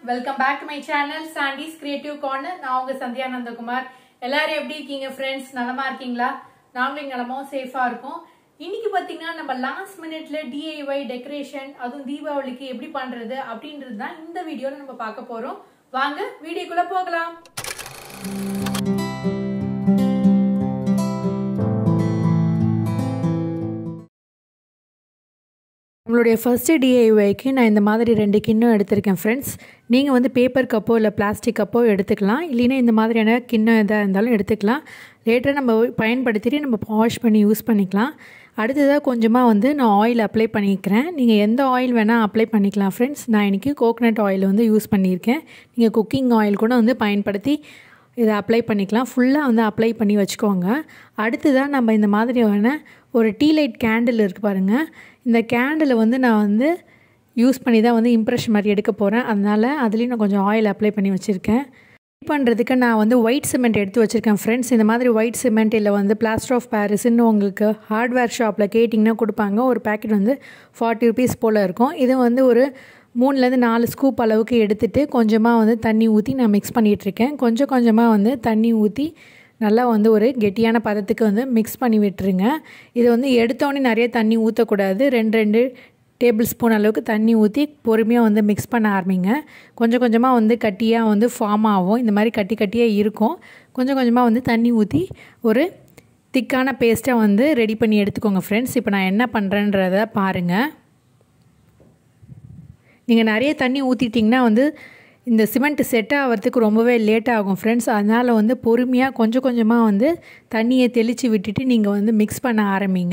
welcome back to my channel Sandy's creative corner நான் உங்க சந்தியா நந்தகுமார் எல்லாரும் எப்படி இருக்கீங்க ஃப்ரெண்ட்ஸ் நலமா இருக்கீங்களா நாங்களும் நலமாவும் சேஃபா இருக்கோம் இன்னைக்கு பாத்தீங்கன்னா நம்ம லாஸ்ட் மினிட்ல டிஐஒய் டெக்கரேஷன் அதுவும் தீபாவளிக்கு எப்படி பண்றது அப்படின்றது தான் இந்த வீடியோல நம்ம பார்க்க போறோம் வாங்க வீடியோக்குள்ள போகலாம் நம்மளுடைய ஃபஸ்ட்டு டிஐஒய்க்கு நான் இந்த மாதிரி ரெண்டு கிண்ணம் எடுத்திருக்கேன் ஃப்ரெண்ட்ஸ் நீங்கள் வந்து பேப்பர் கப்போ இல்லை பிளாஸ்டிக் கப்போ எடுத்துக்கலாம் இல்லைன்னா இந்த மாதிரியான கிண்ணம் எதாக இருந்தாலும் எடுத்துக்கலாம் லேட்டராக நம்ம பயன்படுத்திட்டு நம்ம வாஷ் பண்ணி யூஸ் பண்ணிக்கலாம் அடுத்ததாக கொஞ்சமாக வந்து நான் ஆயில் அப்ளை பண்ணிக்கிறேன் நீங்கள் எந்த ஆயில் வேணால் அப்ளை பண்ணிக்கலாம் ஃப்ரெண்ட்ஸ் நான் இன்றைக்கி கோகனட் ஆயில் வந்து யூஸ் பண்ணியிருக்கேன் நீங்கள் குக்கிங் ஆயில் கூட வந்து பயன்படுத்தி இதை அப்ளை பண்ணிக்கலாம் ஃபுல்லாக வந்து அப்ளை பண்ணி வச்சுக்கோங்க அடுத்ததாக நம்ம இந்த மாதிரியான ஒரு டீ லைட் கேண்டில் இருக்குது பாருங்கள் இந்த கேண்டிலை வந்து நான் வந்து யூஸ் பண்ணி தான் வந்து இம்ப்ரெஷன் மாதிரி எடுக்க போகிறேன் அதனால் அதுலேயும் நான் கொஞ்சம் ஆயில் அப்ளை பண்ணி வச்சுருக்கேன் பண்ணுறதுக்கு நான் வந்து ஒயிட் சிமெண்ட் எடுத்து வச்சுருக்கேன் ஃப்ரெண்ட்ஸ் இந்த மாதிரி ஒயிட் சிமெண்ட் இல்லை வந்து பிளாஸ்டர் ஆஃப் பாரிஸ்ன்னு உங்களுக்கு ஹார்ட்வேர் ஷாப்பில் கேட்டிங்கன்னா கொடுப்பாங்க ஒரு பேக்கெட் வந்து ஃபார்ட்டி ருபீஸ் போல் இருக்கும் இது வந்து ஒரு மூணுலேருந்து நாலு ஸ்கூப் அளவுக்கு எடுத்துகிட்டு கொஞ்சமாக வந்து தண்ணி ஊற்றி நான் மிக்ஸ் பண்ணிகிட்ருக்கேன் கொஞ்சம் கொஞ்சமாக வந்து தண்ணி ஊற்றி நல்லா வந்து ஒரு கெட்டியான பதத்துக்கு வந்து மிக்ஸ் பண்ணி விட்டுருங்க இது வந்து எடுத்தோடனே நிறைய தண்ணி ஊற்றக்கூடாது ரெண்டு ரெண்டு டேபிள் ஸ்பூன் அளவுக்கு தண்ணி ஊற்றி பொறுமையாக வந்து மிக்ஸ் பண்ண ஆரம்பிங்க கொஞ்சம் கொஞ்சமாக வந்து கட்டியாக வந்து ஃபார்ம் ஆகும் இந்த மாதிரி கட்டி கட்டியாக இருக்கும் கொஞ்சம் கொஞ்சமாக வந்து தண்ணி ஊற்றி ஒரு திக்கான பேஸ்ட்டாக வந்து ரெடி பண்ணி எடுத்துக்கோங்க ஃப்ரெண்ட்ஸ் இப்போ நான் என்ன பண்ணுறேன்றத பாருங்கள் நீங்கள் நிறைய தண்ணி ஊற்றிட்டிங்கன்னா வந்து இந்த சிமெண்ட் செட் ஆகிறதுக்கு ரொம்பவே லேட் ஆகும் ஃப்ரெண்ட்ஸ் அதனால் வந்து பொறுமையாக கொஞ்சம் கொஞ்சமாக வந்து தண்ணியை தெளித்து விட்டுட்டு நீங்கள் வந்து மிக்ஸ் பண்ண ஆரம்பிங்க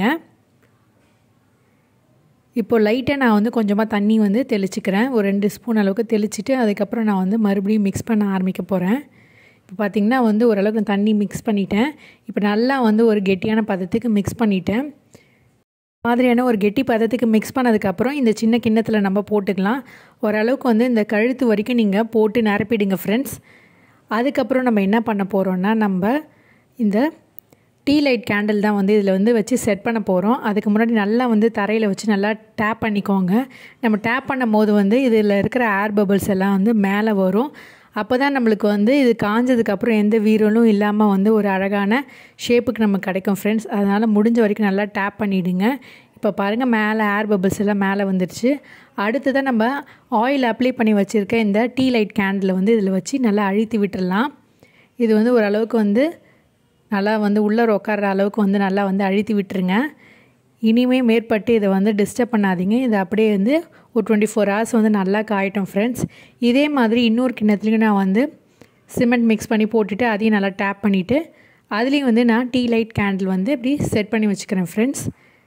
இப்போ லைட்டாக நான் வந்து கொஞ்சமாக தண்ணி வந்து தெளிச்சிக்கிறேன் ஒரு ரெண்டு ஸ்பூன் அளவுக்கு தெளிச்சிட்டு அதுக்கப்புறம் நான் வந்து மறுபடியும் மிக்ஸ் பண்ண ஆரம்பிக்க போகிறேன் இப்போ பார்த்திங்கன்னா வந்து ஓரளவுக்கு நான் தண்ணி மிக்ஸ் பண்ணிட்டேன் இப்போ நல்லா வந்து ஒரு கெட்டியான பதத்துக்கு மிக்ஸ் பண்ணிட்டேன் மாதிரியான ஒரு கெட்டி பதத்துக்கு மிக்ஸ் பண்ணதுக்கப்புறம் இந்த சின்ன கிண்ணத்தில் நம்ம போட்டுக்கலாம் ஓரளவுக்கு வந்து இந்த கழுத்து வரைக்கும் நீங்கள் போட்டு நிரப்பிடுங்க ஃப்ரெண்ட்ஸ் அதுக்கப்புறம் நம்ம என்ன பண்ண போகிறோன்னா நம்ம இந்த டீ லைட் கேண்டில் தான் வந்து இதில் வந்து வச்சு செட் பண்ண போகிறோம் அதுக்கு முன்னாடி நல்லா வந்து தரையில் வச்சு நல்லா டேப் பண்ணிக்கோங்க நம்ம டேப் பண்ணும் போது வந்து இதில் இருக்கிற ஏர் பபிள்ஸ் எல்லாம் வந்து மேலே வரும் அப்போ தான் நம்மளுக்கு வந்து இது காஞ்சதுக்கப்புறம் எந்த வீரலும் இல்லாமல் வந்து ஒரு அழகான ஷேப்புக்கு நமக்கு கிடைக்கும் ஃப்ரெண்ட்ஸ் அதனால் முடிஞ்ச வரைக்கும் நல்லா டேப் பண்ணிவிடுங்க இப்போ பாருங்கள் மேலே ஏர் பபிள்ஸ் எல்லாம் மேலே வந்துடுச்சு அடுத்து தான் நம்ம ஆயில் அப்ளை பண்ணி வச்சுருக்க இந்த டீ லைட் கேண்டில் வந்து இதில் வச்சு நல்லா அழுத்தி விட்டுடலாம் இது வந்து ஓரளவுக்கு வந்து நல்லா வந்து உள்ளே உட்கார்ற அளவுக்கு வந்து நல்லா வந்து அழுத்தி விட்டுருங்க இனிமே மேற்பட்டு இதை வந்து டிஸ்டர்ப் பண்ணாதீங்க இதை அப்படியே வந்து ஒரு டுவெண்ட்டி ஃபோர் ஹவர்ஸ் வந்து நல்லா காயட்டும் ஃப்ரெண்ட்ஸ் இதே மாதிரி இன்னொரு கிண்ணத்துலேயும் நான் வந்து சிமெண்ட் மிக்ஸ் பண்ணி போட்டுட்டு அதையும் நல்லா டேப் பண்ணிவிட்டு அதுலேயும் வந்து நான் டீ லைட் கேண்டில் வந்து இப்படி செட் பண்ணி வச்சுக்கிறேன் ஃப்ரெண்ட்ஸ்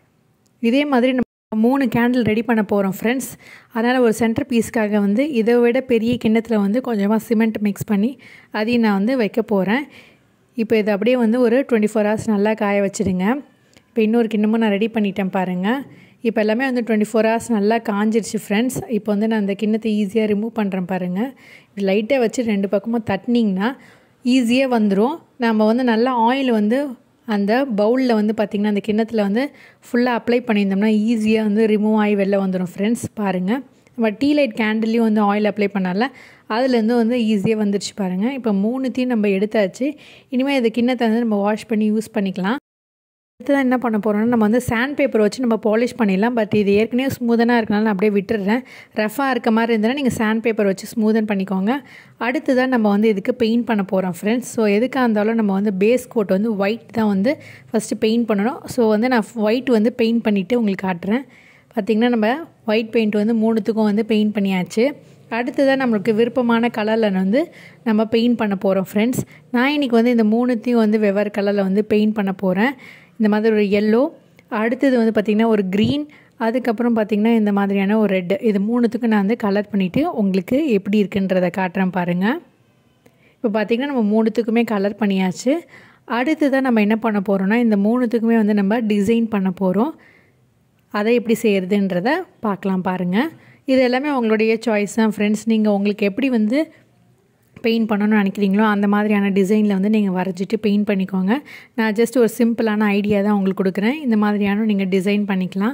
இதே மாதிரி நம்ம மூணு கேண்டில் ரெடி பண்ண போகிறோம் ஃப்ரெண்ட்ஸ் அதனால் ஒரு சென்டர் பீஸ்க்காக வந்து இதை விட பெரிய கிண்ணத்தில் வந்து கொஞ்சமாக சிமெண்ட் மிக்ஸ் பண்ணி அதையும் நான் வந்து வைக்க போகிறேன் இப்போ இதை அப்படியே வந்து ஒரு டுவெண்ட்டி ஃபோர் ஹவர்ஸ் நல்லா காய வச்சுடுங்க இப்போ இன்னொரு கிண்ணமும் நான் ரெடி பண்ணிட்டேன் பாருங்கள் இப்போ எல்லாமே வந்து டுவெண்ட்டி ஃபோர் ஹவர்ஸ் நல்லா காஞ்சிருச்சு ஃப்ரெண்ட்ஸ் இப்போ வந்து நான் அந்த கிண்ணத்தை ஈஸியாக ரிமூவ் பண்ணுறேன் பாருங்கள் இப்படி லைட்டாக வச்சு ரெண்டு பக்கமும் தட்டினிங்கன்னா ஈஸியாக வந்துடும் நம்ம வந்து நல்லா ஆயில் வந்து அந்த பவுலில் வந்து பார்த்திங்கன்னா அந்த கிண்ணத்தில் வந்து ஃபுல்லாக அப்ளை பண்ணியிருந்தோம்னா ஈஸியாக வந்து ரிமூவ் ஆகி வெளில வந்துடும் ஃப்ரெண்ட்ஸ் பாருங்கள் நம்ம டீ லைட் கேண்டில்லையும் வந்து ஆயில் அப்ளை பண்ணால அதுலேருந்து வந்து ஈஸியாக வந்துடுச்சு பாருங்கள் இப்போ மூணுத்தையும் நம்ம எடுத்தாச்சு இனிமேல் இந்த கிண்ணத்தை வந்து நம்ம வாஷ் பண்ணி யூஸ் பண்ணிக்கலாம் அடுத்ததான் என்ன பண்ண போகிறோம்னா நம்ம வந்து சாண்ட் பேப்பர் வச்சு நம்ம பாலிஷ் பண்ணிடலாம் பட் இது ஏற்கனவே ஸ்மூதனாக இருக்கனால நான் அப்படியே விட்டுடுறேன் ரஃபாக இருக்க மாதிரி இருந்ததுன்னா நீங்கள் சாண்ட் பேப்பர் வச்சு ஸ்மூதன் பண்ணிக்கோங்க அடுத்ததான் நம்ம வந்து இதுக்கு பெயிண்ட் பண்ண போகிறோம் ஃப்ரெண்ட்ஸ் ஸோ எதுக்காக இருந்தாலும் நம்ம வந்து பேஸ் கோட் வந்து ஒயிட் தான் வந்து ஃபஸ்ட்டு பெயிண்ட் பண்ணணும் ஸோ வந்து நான் ஒயிட் வந்து பெயிண்ட் பண்ணிவிட்டு உங்களுக்கு காட்டுறேன் பார்த்திங்கன்னா நம்ம ஒயிட் பெயிண்ட் வந்து மூணுத்துக்கும் வந்து பெயிண்ட் பண்ணியாச்சு அடுத்ததாக நம்மளுக்கு விருப்பமான கலரில் வந்து நம்ம பெயிண்ட் பண்ண போகிறோம் ஃப்ரெண்ட்ஸ் நான் இன்றைக்கி வந்து இந்த மூணுத்தையும் வந்து வெவ்வேறு கலரில் வந்து பெயிண்ட் பண்ண போகிறேன் இந்த மாதிரி ஒரு எல்லோ அடுத்தது வந்து பார்த்திங்கன்னா ஒரு க்ரீன் அதுக்கப்புறம் பார்த்திங்கன்னா இந்த மாதிரியான ஒரு ரெட்டு இது மூணுத்துக்கும் நான் வந்து கலர் பண்ணிவிட்டு உங்களுக்கு எப்படி இருக்குன்றதை காட்டுறேன் பாருங்கள் இப்போ பார்த்திங்கன்னா நம்ம மூணுத்துக்குமே கலர் பண்ணியாச்சு அடுத்ததாக நம்ம என்ன பண்ண போகிறோம்னா இந்த மூணுத்துக்குமே வந்து நம்ம டிசைன் பண்ண போகிறோம் அதை எப்படி செய்கிறதுன்றத பார்க்கலாம் பாருங்கள் இது எல்லாமே உங்களுடைய சாய்ஸ் தான் ஃப்ரெண்ட்ஸ் நீங்கள் உங்களுக்கு எப்படி வந்து பெயிண்ட் பண்ணணும்னு நினைக்கிறீங்களோ அந்த மாதிரியான டிசைனில் வந்து நீங்கள் வரைஞ்சிட்டு பெயிண்ட் பண்ணிக்கோங்க நான் ஜஸ்ட் ஒரு சிம்பிளான ஐடியா தான் உங்களுக்கு கொடுக்குறேன் இந்த மாதிரியான நீங்கள் டிசைன் பண்ணிக்கலாம்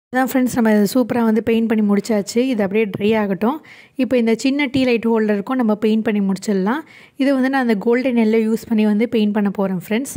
அதான் ஃப்ரெண்ட்ஸ் நம்ம இதை சூப்பராக வந்து பெயிண்ட் பண்ணி முடிச்சாச்சு இது அப்படியே ட்ரை ஆகட்டும் இப்போ இந்த சின்ன டீ லைட் ஹோல்டருக்கும் நம்ம பெயிண்ட் பண்ணி முடிச்சிடலாம் இது வந்து நான் அந்த கோல்டன் எல்லாம் யூஸ் பண்ணி வந்து பெயிண்ட் பண்ண போகிறேன் ஃப்ரெண்ட்ஸ்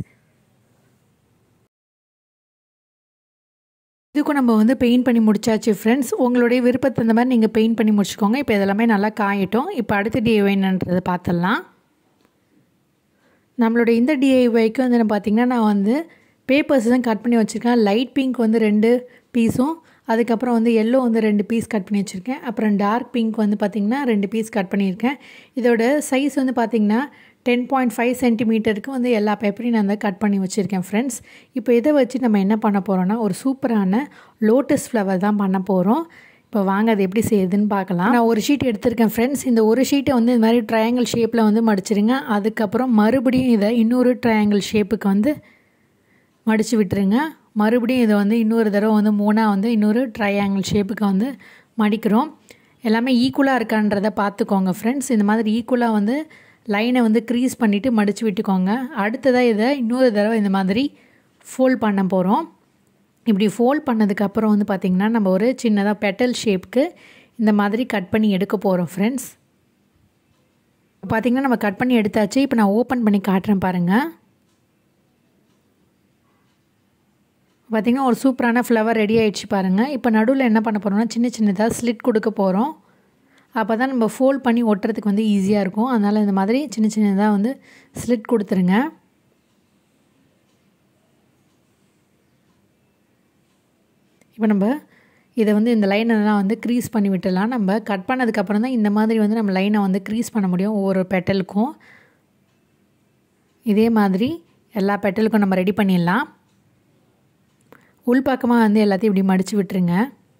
இதுக்கும் நம்ம வந்து பெயிண்ட் பண்ணி முடிச்சாச்சு ஃப்ரெண்ட்ஸ் உங்களுடைய விருப்பத்தை அந்த மாதிரி நீங்கள் பெயிண்ட் பண்ணி முடிச்சுக்கோங்க இப்போ இதெல்லாமே நல்லா காயட்டும் இப்போ அடுத்த டிஐவைன்றதை பார்த்துடலாம் நம்மளோட இந்த டிஐவைக்கு வந்து நான் பார்த்திங்கன்னா நான் வந்து பேப்பர்ஸ் தான் கட் பண்ணி வச்சுருக்கேன் லைட் பிங்க் வந்து ரெண்டு பீஸும் அதுக்கப்புறம் வந்து எல்லோ வந்து ரெண்டு பீஸ் கட் பண்ணி வச்சுருக்கேன் அப்புறம் டார்க் பிங்க் வந்து பார்த்திங்கன்னா ரெண்டு பீஸ் கட் பண்ணியிருக்கேன் இதோட சைஸ் வந்து பார்த்திங்கன்னா டென் பாயிண்ட் ஃபைவ் சென்டிமீட்டருக்கு வந்து எல்லா பேப்பரையும் நான் வந்து கட் பண்ணி வச்சுருக்கேன் ஃப்ரெண்ட்ஸ் இப்போ இதை வச்சு நம்ம என்ன பண்ண போகிறோன்னா ஒரு சூப்பரான லோட்டஸ் ஃப்ளவர் தான் பண்ண போகிறோம் இப்போ வாங்க அது எப்படி செய்யுதுன்னு பார்க்கலாம் நான் ஒரு ஷீட் எடுத்திருக்கேன் ஃப்ரெண்ட்ஸ் இந்த ஒரு ஷீட்டை வந்து இந்த மாதிரி ட்ரையாங்கிள் ஷேப்பில் வந்து மடிச்சிருங்க அதுக்கப்புறம் மறுபடியும் இதை இன்னொரு ட்ரையாங்கிள் ஷேப்புக்கு வந்து மடித்து விட்டுருங்க மறுபடியும் இதை வந்து இன்னொரு தடவை வந்து மூணாக வந்து இன்னொரு ட்ரையாங்கிள் ஷேப்புக்கு வந்து மடிக்கிறோம் எல்லாமே ஈக்குவலாக இருக்கான்றதை பார்த்துக்கோங்க ஃப்ரெண்ட்ஸ் இந்த மாதிரி ஈக்குவலாக வந்து லைனை வந்து க்ரீஸ் பண்ணிவிட்டு மடித்து விட்டுக்கோங்க அடுத்ததாக இதை இன்னொரு தடவை இந்த மாதிரி ஃபோல்ட் பண்ண போகிறோம் இப்படி ஃபோல்ட் பண்ணதுக்கப்புறம் வந்து பார்த்திங்கன்னா நம்ம ஒரு சின்னதாக பெட்டல் ஷேப்புக்கு இந்த மாதிரி கட் பண்ணி எடுக்க போகிறோம் ஃப்ரெண்ட்ஸ் பார்த்திங்கன்னா நம்ம கட் பண்ணி எடுத்தாச்சு இப்போ நான் ஓப்பன் பண்ணி காட்டுறேன் பாருங்கள் பார்த்திங்கன்னா ஒரு சூப்பரான ஃப்ளவர் ரெடி ஆகிடுச்சு பாருங்கள் இப்போ நடுவில் என்ன பண்ண போகிறோம்னா சின்ன சின்னதாக ஸ்லிட் கொடுக்க போகிறோம் அப்போ தான் நம்ம ஃபோல்ட் பண்ணி ஒட்டுறதுக்கு வந்து ஈஸியாக இருக்கும் அதனால் இந்த மாதிரி சின்ன சின்னதாக வந்து ஸ்லிட் கொடுத்துருங்க இப்போ நம்ம இதை வந்து இந்த லைனெல்லாம் வந்து க்ரீஸ் பண்ணி விட்டுடலாம் நம்ம கட் பண்ணதுக்கப்புறம் தான் இந்த மாதிரி வந்து நம்ம லைனை வந்து க்ரீஸ் பண்ண முடியும் ஒவ்வொரு பெட்டலுக்கும் இதே மாதிரி எல்லா பெட்டலுக்கும் நம்ம ரெடி பண்ணிடலாம் உள்பக்கமாக வந்து எல்லாத்தையும் இப்படி மடித்து விட்டுருங்க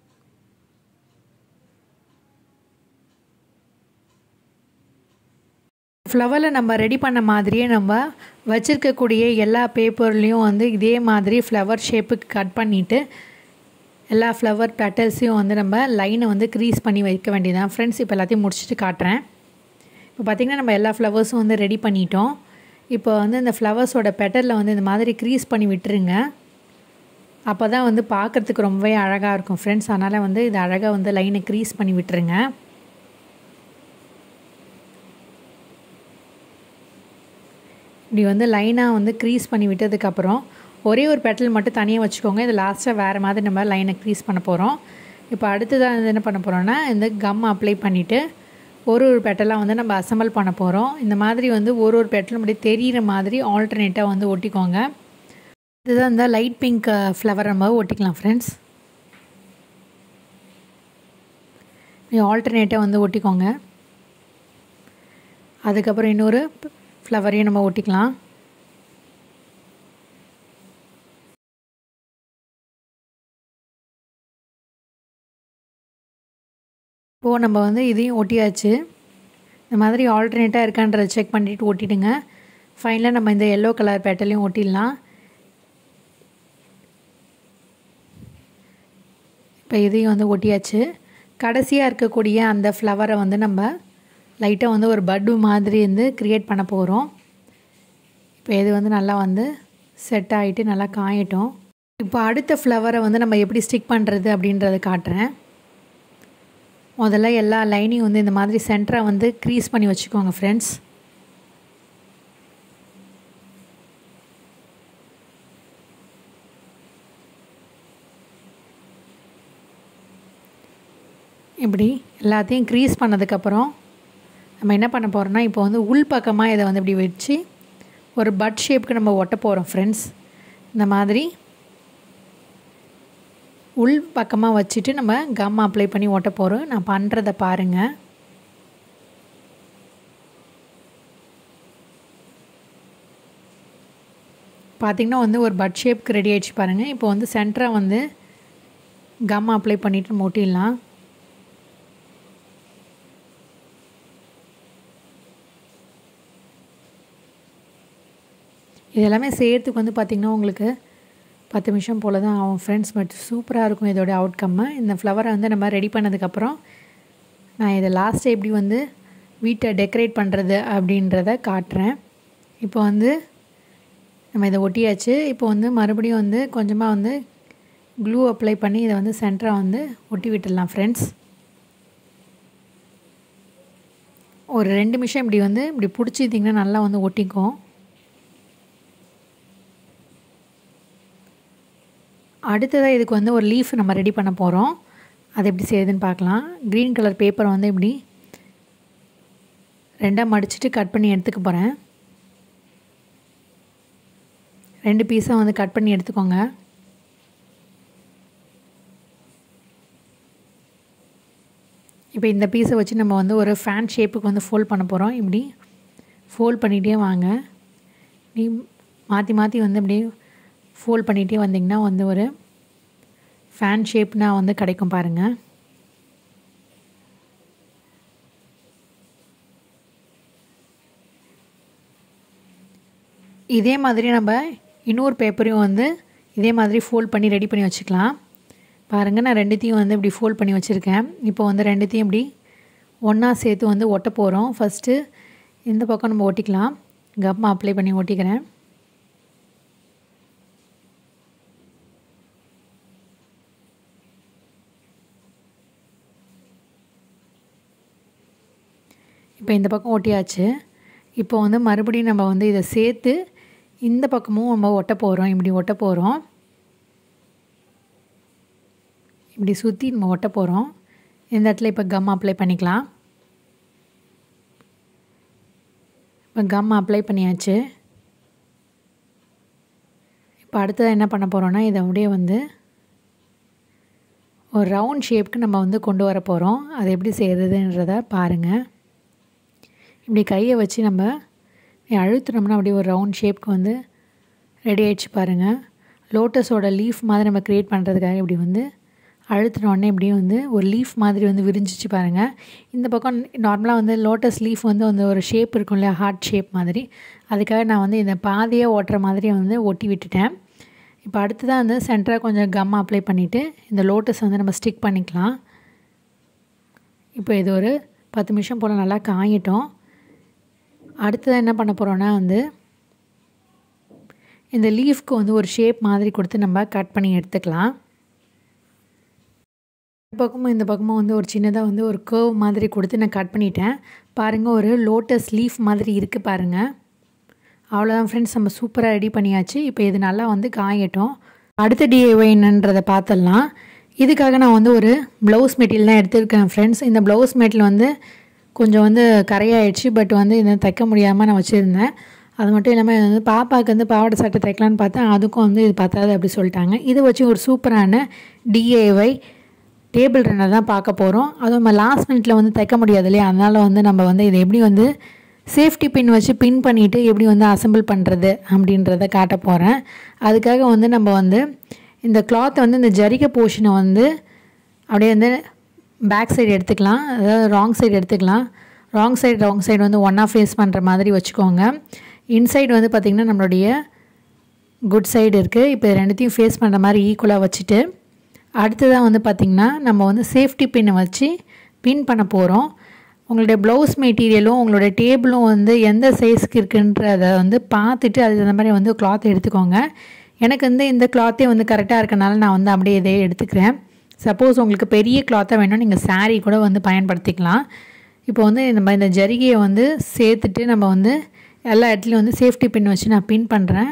ஃப்ளவரில் நம்ம ரெடி பண்ண மாதிரியே நம்ம வச்சுருக்கக்கூடிய எல்லா பேப்பர்லேயும் வந்து இதே மாதிரி ஃப்ளவர் ஷேப்புக்கு கட் பண்ணிவிட்டு எல்லா ஃப்ளவர் பெட்டல்ஸையும் வந்து நம்ம லைனை வந்து க்ரீஸ் பண்ணி வைக்க வேண்டியதான் ஃப்ரெண்ட்ஸ் இப்போ எல்லாத்தையும் முடிச்சுட்டு காட்டுறேன் இப்போ பார்த்திங்கன்னா நம்ம எல்லா ஃப்ளவர்ஸும் வந்து ரெடி பண்ணிட்டோம் இப்போ வந்து இந்த ஃப்ளவர்ஸோட பெட்டலில் வந்து இந்த மாதிரி க்ரீஸ் பண்ணி விட்டுருங்க அப்போ தான் வந்து பார்க்குறதுக்கு ரொம்பவே அழகாக இருக்கும் ஃப்ரெண்ட்ஸ் அதனால் வந்து இது அழகாக வந்து லைனை க்ரீஸ் பண்ணி விட்டுருங்க இப்படி வந்து லைனாக வந்து க்ரீஸ் பண்ணி விட்டதுக்கப்புறம் ஒரே ஒரு பெட்டல் மட்டும் தனியாக வச்சுக்கோங்க இது லாஸ்ட்டாக வேறு மாதிரி நம்ம லைனை க்ரீஸ் பண்ண போகிறோம் இப்போ அடுத்ததாக வந்து என்ன பண்ண போகிறோன்னா இந்த கம் அப்ளை பண்ணிவிட்டு ஒரு ஒரு பெட்டலாக வந்து நம்ம அசம்பிள் பண்ண போகிறோம் இந்த மாதிரி வந்து ஒரு ஒரு பெட்டலும் அப்படி தெரிகிற மாதிரி ஆல்டர்னேட்டாக வந்து ஒட்டிக்கோங்க இதுதான் இந்த லைட் பிங்க் ஃப்ளவர் நம்ம ஒட்டிக்கலாம் ஃப்ரெண்ட்ஸ் ஆல்டர்னேட்டாக வந்து ஒட்டிக்கோங்க அதுக்கப்புறம் இன்னொரு ஃப்ளவரையும் நம்ம ஒட்டிக்கலாம் இப்போது நம்ம வந்து இதையும் ஒட்டியாச்சு இந்த மாதிரி ஆல்டர்னேட்டாக இருக்கான்றதை செக் பண்ணிவிட்டு ஒட்டிடுங்க ஃபைனலாக நம்ம இந்த எல்லோ கலர் பேட்டலையும் ஒட்டிடலாம் இப்போ இதையும் வந்து ஒட்டியாச்சு கடைசியாக இருக்கக்கூடிய அந்த ஃப்ளவரை வந்து நம்ம லைட்டாக வந்து ஒரு பட்டு மாதிரி வந்து க்ரியேட் பண்ண போகிறோம் இப்போ இது வந்து நல்லா வந்து செட் ஆகிட்டு நல்லா காயட்டும் இப்போ அடுத்த ஃப்ளவரை வந்து நம்ம எப்படி ஸ்டிக் பண்ணுறது அப்படின்றத காட்டுறேன் முதல்ல எல்லா லைனையும் வந்து இந்த மாதிரி சென்டராக வந்து க்ரீஸ் பண்ணி வச்சுக்கோங்க ஃப்ரெண்ட்ஸ் இப்படி எல்லாத்தையும் க்ரீஸ் பண்ணதுக்கப்புறம் நம்ம என்ன பண்ண போகிறோம்னா இப்போ வந்து உள் பக்கமாக இதை வந்து இப்படி வச்சு ஒரு பட் ஷேப்புக்கு நம்ம ஒட்ட போகிறோம் ஃப்ரெண்ட்ஸ் இந்த மாதிரி உள் பக்கமாக வச்சுட்டு நம்ம கம் அப்ளை பண்ணி ஒட்ட போகிறோம் நான் பண்ணுறத பாருங்கள் பார்த்திங்கன்னா வந்து ஒரு பட் ஷேப்க்கு ரெடி ஆகிடுச்சு பாருங்கள் இப்போ வந்து சென்டராக வந்து கம் அப்ளை பண்ணிவிட்டு நம்ம ஒட்டிடலாம் இது எல்லாமே செய்கிறதுக்கு வந்து பார்த்திங்கன்னா உங்களுக்கு பத்து நிமிஷம் போல் தான் ஆகும் ஃப்ரெண்ட்ஸ் பட் சூப்பராக இருக்கும் இதோட அவுட்கம்மு இந்த ஃப்ளவரை வந்து நம்ம ரெடி பண்ணதுக்கப்புறம் நான் இதை லாஸ்ட்டு எப்படி வந்து வீட்டை டெக்கரேட் பண்ணுறது அப்படின்றத காட்டுறேன் இப்போ வந்து நம்ம இதை ஒட்டியாச்சு இப்போ வந்து மறுபடியும் வந்து கொஞ்சமாக வந்து க்ளூ அப்ளை பண்ணி இதை வந்து சென்டராக வந்து ஒட்டி விட்டுடலாம் ஃப்ரெண்ட்ஸ் ஒரு ரெண்டு நிமிஷம் இப்படி வந்து இப்படி பிடிச்சிட்டிங்கன்னா நல்லா வந்து ஒட்டிக்கும் அடுத்ததாக இதுக்கு வந்து ஒரு லீஃப் நம்ம ரெடி பண்ண போகிறோம் அது எப்படி செய்யுதுன்னு பார்க்கலாம் க்ரீன் கலர் பேப்பரை வந்து இப்படி ரெண்டாக மடிச்சுட்டு கட் பண்ணி எடுத்துக்க போகிறேன் ரெண்டு பீஸாக வந்து கட் பண்ணி எடுத்துக்கோங்க இப்போ இந்த பீஸை வச்சு நம்ம வந்து ஒரு ஃபேன் ஷேப்புக்கு வந்து ஃபோல்ட் பண்ண போகிறோம் இப்படி ஃபோல்ட் பண்ணிகிட்டே வாங்க நீ மாற்றி மாற்றி வந்து இப்படி ஃபோல்ட் பண்ணிகிட்டே வந்திங்கன்னா வந்து ஒரு ஃபேன் ஷேப்னா வந்து கிடைக்கும் பாருங்கள் இதே மாதிரி நம்ம இன்னொரு பேப்பரையும் வந்து இதே மாதிரி ஃபோல்ட் பண்ணி ரெடி பண்ணி வச்சுக்கலாம் பாருங்கள் நான் ரெண்டுத்தையும் வந்து இப்படி ஃபோல்ட் பண்ணி வச்சுருக்கேன் இப்போ வந்து ரெண்டுத்தையும் இப்படி ஒன்றா சேர்த்து வந்து ஒட்ட போகிறோம் ஃபஸ்ட்டு இந்த பக்கம் நம்ம ஒட்டிக்கலாம் கம்மா அப்ளை பண்ணி ஒட்டிக்கிறேன் இப்போ இந்த பக்கம் ஒட்டியாச்சு இப்போ வந்து மறுபடியும் நம்ம வந்து இதை சேர்த்து இந்த பக்கமும் நம்ம ஒட்ட போகிறோம் இப்படி ஒட்ட போகிறோம் இப்படி சுற்றி நம்ம ஒட்ட போகிறோம் இந்த இடத்துல இப்போ கம் அப்ளை பண்ணிக்கலாம் இப்போ கம் அப்ளை பண்ணியாச்சு இப்போ அடுத்தது என்ன பண்ண போகிறோன்னா இதை அப்படியே வந்து ஒரு ரவுண்ட் ஷேப்க்கு நம்ம வந்து கொண்டு வர போகிறோம் அது எப்படி செய்கிறதுன்றத பாருங்கள் இப்படி கையை வச்சு நம்ம அழுத்தினோம்னா அப்படியே ஒரு ரவுண்ட் ஷேப்க்கு வந்து ரெடி ஆகிடுச்சு பாருங்கள் லோட்டஸோட லீஃப் மாதிரி நம்ம க்ரியேட் பண்ணுறதுக்காக இப்படி வந்து அழுத்தினோடனே இப்படியும் வந்து ஒரு லீஃப் மாதிரி வந்து விரிஞ்சிச்சு பாருங்கள் இந்த பக்கம் நார்மலாக வந்து லோட்டஸ் லீஃப் வந்து அந்த ஒரு ஷேப் இருக்கும் இல்லையா ஹார்ட் ஷேப் மாதிரி அதுக்காக நான் வந்து இந்த பாதையை ஓட்டுற மாதிரி வந்து ஒட்டி விட்டுட்டேன் இப்போ அடுத்ததாக வந்து சென்டராக கொஞ்சம் கம் அப்ளை பண்ணிவிட்டு இந்த லோட்டஸ் வந்து நம்ம ஸ்டிக் பண்ணிக்கலாம் இப்போ இது ஒரு பத்து நிமிஷம் போல் நல்லா காயிட்டோம் அடுத்ததாக என்ன பண்ண போகிறோன்னா வந்து இந்த லீஃப்க்கு வந்து ஒரு ஷேப் மாதிரி கொடுத்து நம்ம கட் பண்ணி எடுத்துக்கலாம் இந்த பக்கமும் இந்த பக்கமும் வந்து ஒரு சின்னதாக வந்து ஒரு கர்வ் மாதிரி கொடுத்து நான் கட் பண்ணிட்டேன் பாருங்கள் ஒரு லோட்டஸ் லீஃப் மாதிரி இருக்குது பாருங்கள் அவ்வளோதான் ஃப்ரெண்ட்ஸ் நம்ம சூப்பராக ரெடி பண்ணியாச்சு இப்போ இது நல்லா வந்து காயட்டும் அடுத்த டிஐஒய் என்னன்றதை பார்த்துடலாம் இதுக்காக நான் வந்து ஒரு ப்ளவுஸ் மெட்டீரியல் தான் எடுத்திருக்கேன் ஃப்ரெண்ட்ஸ் இந்த ப்ளவுஸ் மெட்டீரியல் வந்து கொஞ்சம் வந்து கரையாயிடுச்சு பட் வந்து இதை தைக்க முடியாமல் நான் வச்சுருந்தேன் அது மட்டும் இல்லாமல் இது வந்து பாப்பாவுக்கு வந்து பாவாடை சட்டை தைக்கலான்னு பார்த்தா அதுக்கும் வந்து இது பத்தாது அப்படி சொல்லிட்டாங்க இதை வச்சு ஒரு சூப்பரான டிஏஒய் டேபிள் ரன்னர் தான் பார்க்க போகிறோம் அதுவும் நம்ம லாஸ்ட் மினிட்ல வந்து தைக்க முடியாது இல்லையா அதனால் வந்து நம்ம வந்து இதை எப்படி வந்து சேஃப்டி பின் வச்சு பின் பண்ணிவிட்டு எப்படி வந்து அசம்பிள் பண்ணுறது அப்படின்றத காட்ட போகிறேன் அதுக்காக வந்து நம்ம வந்து இந்த கிளாத்தை வந்து இந்த ஜரிகை போர்ஷனை வந்து அப்படியே வந்து பேக் சைடு எடுத்துக்கலாம் அதாவது ராங் சைடு எடுத்துக்கலாம் ராங் சைடு ராங் சைடு வந்து ஒன்றா ஃபேஸ் பண்ணுற மாதிரி வச்சுக்கோங்க இன்சைடு வந்து பார்த்திங்கன்னா நம்மளுடைய குட் சைடு இருக்குது இப்போ இது ரெண்டுத்தையும் ஃபேஸ் பண்ணுற மாதிரி ஈக்குவலாக வச்சுட்டு அடுத்ததாக வந்து பார்த்திங்கன்னா நம்ம வந்து சேஃப்டி பின்னை வச்சு பின் பண்ண போகிறோம் உங்களுடைய ப்ளவுஸ் மெட்டீரியலும் உங்களுடைய டேபிளும் வந்து எந்த சைஸ்க்கு இருக்குன்றதை வந்து பார்த்துட்டு அது அந்த மாதிரி வந்து கிளாத் எடுத்துக்கோங்க எனக்கு வந்து இந்த கிளாத்தே வந்து கரெக்டாக இருக்கனால நான் வந்து அப்படியே இதே எடுத்துக்கிறேன் சப்போஸ் உங்களுக்கு பெரிய கிளாத்தாக வேணும் நீங்கள் saree கூட வந்து பயன்படுத்திக்கலாம் இப்போ வந்து நம்ம இந்த ஜரிகையை வந்து சேர்த்துட்டு நம்ம வந்து எல்லா இடத்துலையும் வந்து சேஃப்டி பின் வச்சு நான் பின் பண்ணுறேன்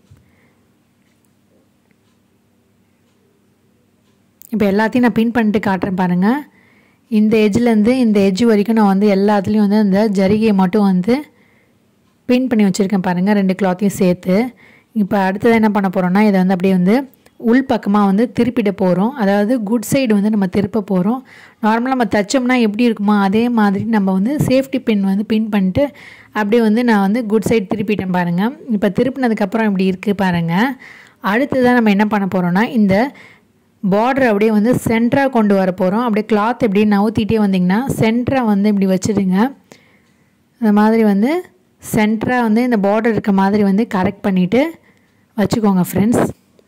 இப்போ எல்லாத்தையும் நான் பின் பண்ணிட்டு காட்டுறேன் பாருங்கள் இந்த எஜ்ஜிலேருந்து இந்த எஜ்ஜு வரைக்கும் நான் வந்து எல்லாத்துலேயும் வந்து அந்த ஜரிகையை மட்டும் வந்து பின் பண்ணி வச்சுருக்கேன் பாருங்கள் ரெண்டு கிளாத்தையும் சேர்த்து இப்போ அடுத்தது என்ன பண்ண போகிறோம்னா இதை வந்து அப்படியே வந்து உள் பக்கமாக வந்து திருப்பிட போகிறோம் அதாவது குட் சைடு வந்து நம்ம திருப்ப போகிறோம் நார்மலாக நம்ம தைச்சோம்னா எப்படி இருக்குமோ அதே மாதிரி நம்ம வந்து சேஃப்டி பின் வந்து பின் பண்ணிட்டு அப்படியே வந்து நான் வந்து குட் சைடு திருப்பிட்டேன் பாருங்கள் இப்போ திருப்பினதுக்கப்புறம் இப்படி இருக்குது பாருங்கள் அடுத்ததாக நம்ம என்ன பண்ண போகிறோம்னா இந்த பார்டர் அப்படியே வந்து சென்டராக கொண்டு வர போகிறோம் அப்படியே கிளாத் இப்படியே நவுத்திட்டே வந்திங்கன்னா சென்டராக வந்து இப்படி வச்சுடுங்க இந்த மாதிரி வந்து சென்டராக வந்து இந்த பார்டர் இருக்க மாதிரி வந்து கரெக்ட் பண்ணிவிட்டு வச்சுக்கோங்க ஃப்ரெண்ட்ஸ்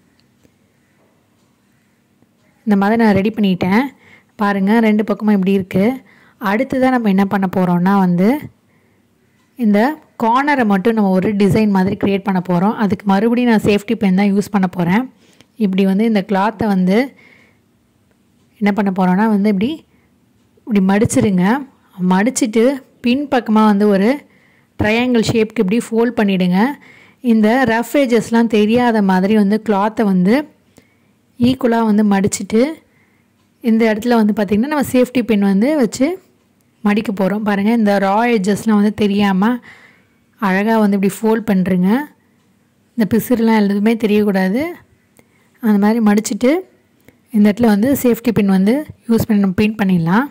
இந்த மாதிரி நான் ரெடி பண்ணிட்டேன் பாருங்கள் ரெண்டு பக்கமும் இப்படி இருக்குது அடுத்ததாக நம்ம என்ன பண்ண போகிறோம்னா வந்து இந்த கார்னரை மட்டும் நம்ம ஒரு டிசைன் மாதிரி க்ரியேட் பண்ண போகிறோம் அதுக்கு மறுபடியும் நான் சேஃப்டி பென் தான் யூஸ் பண்ண போகிறேன் இப்படி வந்து இந்த கிளாத்தை வந்து என்ன பண்ண போகிறோன்னா வந்து இப்படி இப்படி மடிச்சிருங்க மடிச்சிட்டு பின் பக்கமாக வந்து ஒரு ட்ரையாங்கிள் ஷேப்க்கு இப்படி ஃபோல்ட் பண்ணிவிடுங்க இந்த ரஃப் ஏஜஸ்லாம் தெரியாத மாதிரி வந்து கிளாத்தை வந்து ஈக்குவலாக வந்து மடிச்சிட்டு இந்த இடத்துல வந்து பார்த்திங்கன்னா நம்ம சேஃப்டி பின் வந்து வச்சு மடிக்க போகிறோம் பாருங்கள் இந்த ரா எட்ஜஸ்லாம் வந்து தெரியாமல் அழகாக வந்து இப்படி ஃபோல்ட் பண்ணுறங்க இந்த பிசுறுலாம் எதுவுமே தெரியக்கூடாது அந்த மாதிரி மடிச்சுட்டு இந்த இடத்துல வந்து சேஃப்டி பின் வந்து யூஸ் பண்ணி நம்ம பின் பண்ணிடலாம்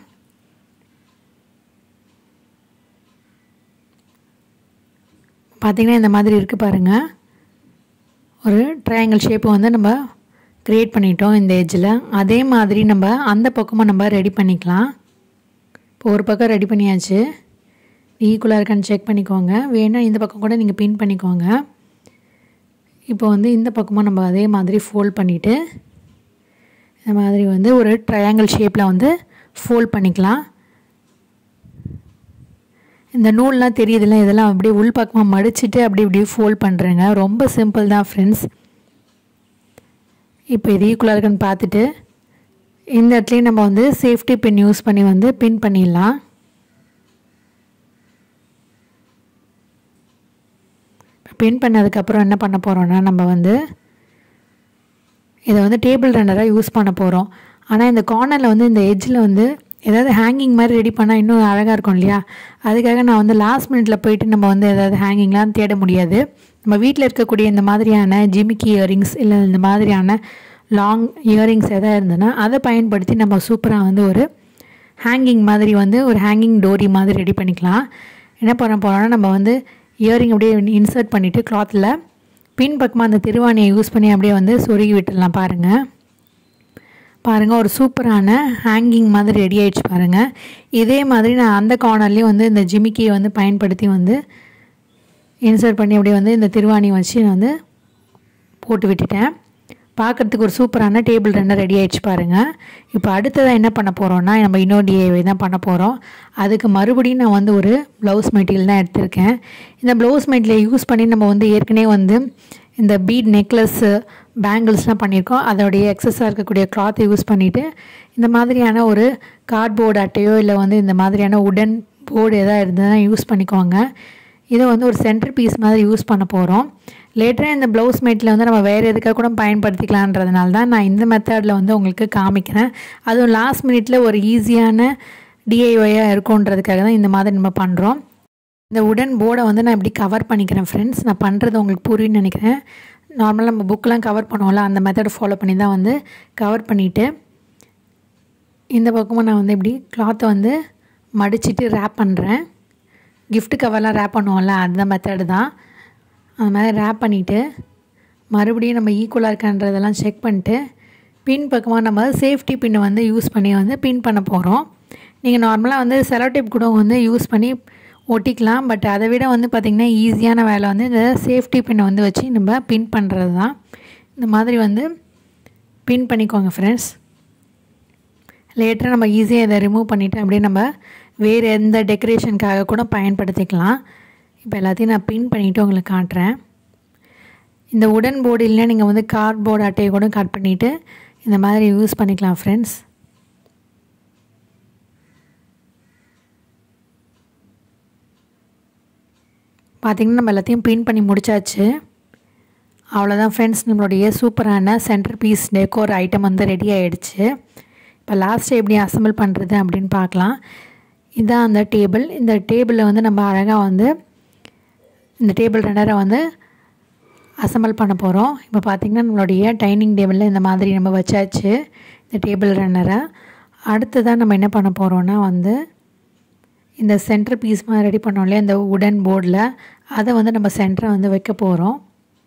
பார்த்திங்கன்னா இந்த மாதிரி இருக்குது பாருங்கள் ஒரு ட்ரையாங்கிள் ஷேப்பை வந்து நம்ம க்ரியேட் பண்ணிட்டோம் இந்த எஜ்ஜில் அதே மாதிரி நம்ம அந்த பக்கமும் நம்ம ரெடி பண்ணிக்கலாம் இப்போ ஒரு பக்கம் ரெடி பண்ணியாச்சு ஈக்குவலாக இருக்கான்னு செக் பண்ணிக்கோங்க வேணால் இந்த பக்கம் கூட நீங்கள் பின் பண்ணிக்கோங்க இப்போ வந்து இந்த பக்கமும் நம்ம அதே மாதிரி ஃபோல்ட் பண்ணிவிட்டு இந்த மாதிரி வந்து ஒரு ட்ரையாங்கிள் ஷேப்பில் வந்து ஃபோல்ட் பண்ணிக்கலாம் இந்த நூல்லாம் தெரியுதுல்ல இதெல்லாம் அப்படியே உள் பக்கமாக மடிச்சுட்டு அப்படி இப்படி ஃபோல்ட் பண்ணுறேங்க ரொம்ப சிம்பிள் தான் ஃப்ரெண்ட்ஸ் இப்போ இது ஈக்குவலாக இருக்குன்னு பார்த்துட்டு இந்த இடத்துலையும் நம்ம வந்து சேஃப்டி பின் யூஸ் பண்ணி வந்து பின் பண்ணிடலாம் பின் பண்ணதுக்கப்புறம் என்ன பண்ண போகிறோன்னா நம்ம வந்து இதை வந்து டேபிள் ரன்னராக யூஸ் பண்ண போகிறோம் ஆனால் இந்த கார்னரில் வந்து இந்த எட்ஜில் வந்து ஏதாவது ஹேங்கிங் மாதிரி ரெடி பண்ணால் இன்னும் அழகாக இருக்கும் இல்லையா அதுக்காக நான் வந்து லாஸ்ட் மினிட்ல போயிட்டு நம்ம வந்து ஏதாவது ஹேங்கிங்லாம் தேட முடியாது நம்ம வீட்டில் இருக்கக்கூடிய இந்த மாதிரியான ஜிமிக்கி இயரிங்ஸ் இல்லை இந்த மாதிரியான லாங் இயரிங்ஸ் எதாவது இருந்ததுன்னா அதை பயன்படுத்தி நம்ம சூப்பராக வந்து ஒரு ஹேங்கிங் மாதிரி வந்து ஒரு ஹேங்கிங் டோரி மாதிரி ரெடி பண்ணிக்கலாம் என்ன பண்ண போகிறோம்னா நம்ம வந்து இயரிங் அப்படியே இன்சர்ட் பண்ணிவிட்டு கிளாத்தில் பின் பக்கமாக அந்த திருவாணியை யூஸ் பண்ணி அப்படியே வந்து சொருகி விட்டுடலாம் பாருங்கள் பாருங்கள் ஒரு சூப்பரான ஹேங்கிங் மாதிரி ரெடி ஆயிடுச்சு பாருங்கள் இதே மாதிரி நான் அந்த கார்னர்லேயும் வந்து இந்த ஜிமிக்கியை வந்து பயன்படுத்தி வந்து இன்சர்ட் பண்ணி அப்படியே வந்து இந்த திருவாணி வச்சு நான் வந்து போட்டு விட்டுட்டேன் பார்க்குறதுக்கு ஒரு சூப்பரான டேபிள் ரன்னர் ரெடி ஆயிடுச்சு பாருங்கள் இப்போ அடுத்ததாக என்ன பண்ண போகிறோன்னா நம்ம இன்னொரு டிஏவை தான் பண்ண போகிறோம் அதுக்கு மறுபடியும் நான் வந்து ஒரு ப்ளவுஸ் மெட்டீரியல் தான் எடுத்திருக்கேன் இந்த ப்ளவுஸ் மெட்டீரியல் யூஸ் பண்ணி நம்ம வந்து ஏற்கனவே வந்து இந்த பீட் நெக்லஸ்ஸு பேங்கிள்ஸ்லாம் பண்ணியிருக்கோம் அதோடைய எக்ஸஸாக இருக்கக்கூடிய கிளாத்தை யூஸ் பண்ணிவிட்டு இந்த மாதிரியான ஒரு கார்ட்போர்டு அட்டையோ இல்லை வந்து இந்த மாதிரியான உடன் போர்டு எதாவது இருந்ததுன்னா யூஸ் பண்ணிக்கோங்க இதை வந்து ஒரு சென்டர் பீஸ் மாதிரி யூஸ் பண்ண போகிறோம் லேட்டராக இந்த ப்ளவுஸ் மேட்டில் வந்து நம்ம வேறு எதுக்காக கூட பயன்படுத்திக்கலான்றதுனால தான் நான் இந்த மெத்தடில் வந்து உங்களுக்கு காமிக்கிறேன் அதுவும் லாஸ்ட் மினிட்ல ஒரு ஈஸியான டிஐஒயாக இருக்குன்றதுக்காக தான் இந்த மாதிரி நம்ம பண்ணுறோம் இந்த உடன் போர்டை வந்து நான் இப்படி கவர் பண்ணிக்கிறேன் ஃப்ரெண்ட்ஸ் நான் பண்ணுறது உங்களுக்கு புரியும்னு நினைக்கிறேன் நார்மலாக நம்ம புக்கெலாம் கவர் பண்ணுவோம்ல அந்த மெத்தடை ஃபாலோ பண்ணி தான் வந்து கவர் பண்ணிவிட்டு இந்த பக்கமும் நான் வந்து இப்படி கிளாத்தை வந்து மடிச்சிட்டு ரேப் பண்ணுறேன் கிஃப்ட் கவர்லாம் ரேப் பண்ணுவோம்ல அந்த மெத்தடு தான் அந்த மாதிரி ரேப் பண்ணிவிட்டு மறுபடியும் நம்ம ஈக்குவலாக இருக்கான்றதெல்லாம் செக் பண்ணிட்டு பின் பக்கமாக நம்ம சேஃப்டி பின்னை வந்து யூஸ் பண்ணி வந்து பின் பண்ண போகிறோம் நீங்கள் நார்மலாக வந்து செலோ டேப் கூட வந்து யூஸ் பண்ணி ஒட்டிக்கலாம் பட் அதை விட வந்து பார்த்திங்கன்னா ஈஸியான வேலை வந்து இந்த சேஃப்டி பின்னை வந்து வச்சு நம்ம பின் பண்ணுறது தான் இந்த மாதிரி வந்து பின் பண்ணிக்கோங்க ஃப்ரெண்ட்ஸ் லேட்டராக நம்ம ஈஸியாக இதை ரிமூவ் பண்ணிவிட்டு அப்படியே நம்ம வேறு எந்த டெக்கரேஷனுக்காக கூட பயன்படுத்திக்கலாம் இப்போ எல்லாத்தையும் நான் பின் பண்ணிவிட்டு உங்களுக்கு காட்டுறேன் இந்த உடன் போர்டு இல்லைன்னா நீங்கள் வந்து கார்ட்போர்டு அட்டையை கூட கட் பண்ணிவிட்டு இந்த மாதிரி யூஸ் பண்ணிக்கலாம் ஃப்ரெண்ட்ஸ் பார்த்திங்கன்னா நம்ம எல்லாத்தையும் பின் பண்ணி முடிச்சாச்சு அவ்வளோதான் ஃப்ரெண்ட்ஸ் நம்மளுடைய சூப்பரான சென்டர் பீஸ் டெக்கோர் ஐட்டம் வந்து ரெடி ஆகிடுச்சு இப்போ லாஸ்ட்டு எப்படி அசம்பிள் பண்ணுறது அப்படின்னு பார்க்கலாம் இதுதான் அந்த டேபிள் இந்த டேபிளில் வந்து நம்ம அழகாக வந்து இந்த டேபிள் ரன்னரை வந்து அசம்பிள் பண்ண போகிறோம் இப்போ பார்த்திங்கன்னா நம்மளுடைய டைனிங் டேபிளில் இந்த மாதிரி நம்ம வச்சாச்சு இந்த டேபிள் ரன்னரை அடுத்ததாக நம்ம என்ன பண்ண போகிறோன்னா வந்து இந்த சென்டர் பீஸ் மாதிரி ரெடி பண்ணோம் இல்லையா இந்த உடன் போர்டில் அதை வந்து நம்ம சென்டரை வந்து வைக்க போகிறோம்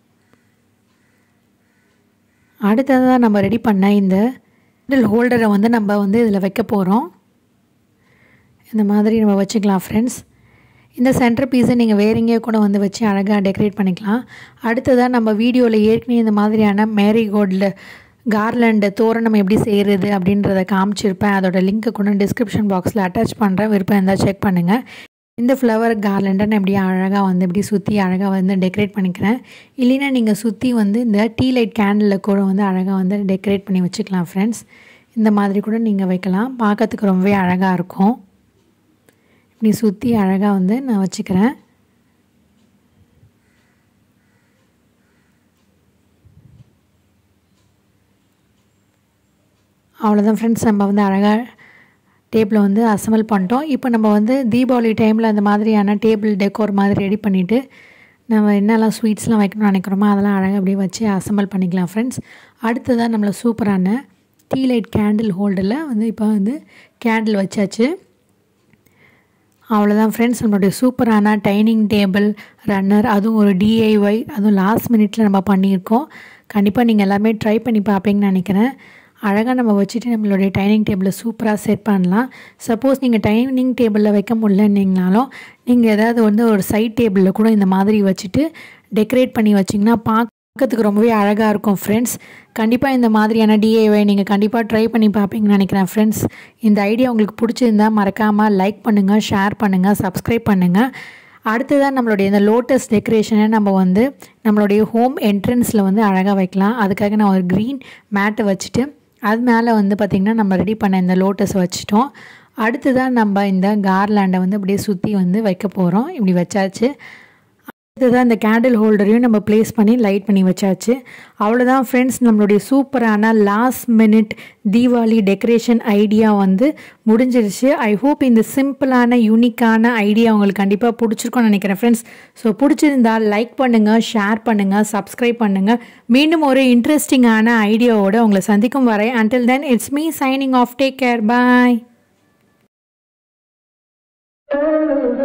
அடுத்ததாக நம்ம ரெடி பண்ண இந்த ஹேண்டில் ஹோல்டரை வந்து நம்ம வந்து இதில் வைக்க போகிறோம் இந்த மாதிரி நம்ம வச்சுக்கலாம் ஃப்ரெண்ட்ஸ் இந்த சென்டர் பீஸை நீங்கள் வேற எங்கேயோ கூட வந்து வச்சு அழகாக டெக்கரேட் பண்ணிக்கலாம் அடுத்ததாக நம்ம வீடியோவில் ஏற்கனவே இந்த மாதிரியான மேரிகோல்டில் கார்லண்டு தோரணம் எப்படி செய்கிறது அப்படின்றத காமிச்சிருப்பேன் அதோட லிங்க்கை கூட டிஸ்கிரிப்ஷன் பாக்ஸில் அட்டாச் பண்ணுறேன் விருப்பம் இருந்தால் செக் பண்ணுங்கள் இந்த ஃப்ளவர் கார்லண்டை நான் இப்படி அழகாக வந்து இப்படி சுற்றி அழகாக வந்து டெக்கரேட் பண்ணிக்கிறேன் இல்லைன்னா நீங்கள் சுற்றி வந்து இந்த டீ லைட் கேண்டிலில் கூட வந்து அழகாக வந்து டெக்கரேட் பண்ணி வச்சுக்கலாம் ஃப்ரெண்ட்ஸ் இந்த மாதிரி கூட நீங்கள் வைக்கலாம் பார்க்கறதுக்கு ரொம்பவே அழகாக இருக்கும் இப்படி சுற்றி அழகாக வந்து நான் வச்சுக்கிறேன் அவ்வளோதான் ஃப்ரெண்ட்ஸ் நம்ம வந்து அழகாக டேபிளை வந்து அசம்பிள் பண்ணிட்டோம் இப்போ நம்ம வந்து தீபாவளி டைமில் அந்த மாதிரியான டேபிள் டெக்கோர் மாதிரி ரெடி பண்ணிவிட்டு நம்ம என்னெல்லாம் ஸ்வீட்ஸ்லாம் வைக்கணும்னு நினைக்கிறோமோ அதெல்லாம் அழகாக அப்படியே வச்சு அசம்பிள் பண்ணிக்கலாம் ஃப்ரெண்ட்ஸ் அடுத்ததாக நம்மளை சூப்பரான டீ லைட் கேண்டில் ஹோல்டரில் வந்து இப்போ வந்து கேண்டில் வச்சாச்சு அவ்வளோதான் ஃப்ரெண்ட்ஸ் நம்மளுடைய சூப்பரான டைனிங் டேபிள் ரன்னர் அதுவும் ஒரு டிஐஒய் அதுவும் லாஸ்ட் மினிட்ல நம்ம பண்ணியிருக்கோம் கண்டிப்பாக நீங்கள் எல்லாமே ட்ரை பண்ணி பார்ப்பீங்கன்னு நினைக்கிறேன் அழகாக நம்ம வச்சுட்டு நம்மளுடைய டைனிங் டேபிளை சூப்பராக செட் பண்ணலாம் சப்போஸ் நீங்கள் டைனிங் டேபிளில் வைக்க முடியலன்னீங்கனாலும் நீங்கள் ஏதாவது வந்து ஒரு சைட் டேபிளில் கூட இந்த மாதிரி வச்சுட்டு டெக்கரேட் பண்ணி வச்சிங்கன்னா பார்க்கறதுக்கு ரொம்பவே அழகாக இருக்கும் ஃப்ரெண்ட்ஸ் கண்டிப்பாக இந்த மாதிரியான டிஐஒய் நீங்கள் கண்டிப்பாக ட்ரை பண்ணி பார்ப்பீங்கன்னு நினைக்கிறேன் ஃப்ரெண்ட்ஸ் இந்த ஐடியா உங்களுக்கு பிடிச்சிருந்தா மறக்காமல் லைக் பண்ணுங்கள் ஷேர் பண்ணுங்கள் சப்ஸ்கிரைப் பண்ணுங்கள் அடுத்ததாக நம்மளுடைய இந்த லோட்டஸ் டெக்கரேஷனை நம்ம வந்து நம்மளுடைய ஹோம் என்ட்ரன்ஸில் வந்து அழகாக வைக்கலாம் அதுக்காக நான் ஒரு க்ரீன் மேட்டை வச்சுட்டு அது மேலே வந்து பார்த்திங்கன்னா நம்ம ரெடி பண்ண இந்த லோட்டஸ் வச்சுட்டோம் அடுத்ததாக நம்ம இந்த கார்லாண்டை வந்து அப்படியே சுற்றி வந்து வைக்க போகிறோம் இப்படி வச்சாச்சு அடுத்ததாக இந்த கேண்டில் ஹோல்டரையும் நம்ம ப்ளேஸ் பண்ணி லைட் பண்ணி வச்சாச்சு அவ்வளோதான் ஃப்ரெண்ட்ஸ் நம்மளுடைய சூப்பரான last minute Deepavali decoration idea வந்து முடிஞ்சிருச்சு ஐ ஹோப் இந்த சிம்பிளான யூனிக்கான ஐடியா உங்களுக்கு கண்டிப்பாக பிடிச்சிருக்கும்னு நினைக்கிறேன் ஃப்ரெண்ட்ஸ் ஸோ பிடிச்சிருந்தால் லைக் பண்ணுங்கள் ஷேர் பண்ணுங்கள் சப்ஸ்கிரைப் பண்ணுங்கள் மீண்டும் ஒரு இன்ட்ரெஸ்டிங்கான ஐடியாவோட உங்களை சந்திக்கும் வரை until then it's me signing off take care bye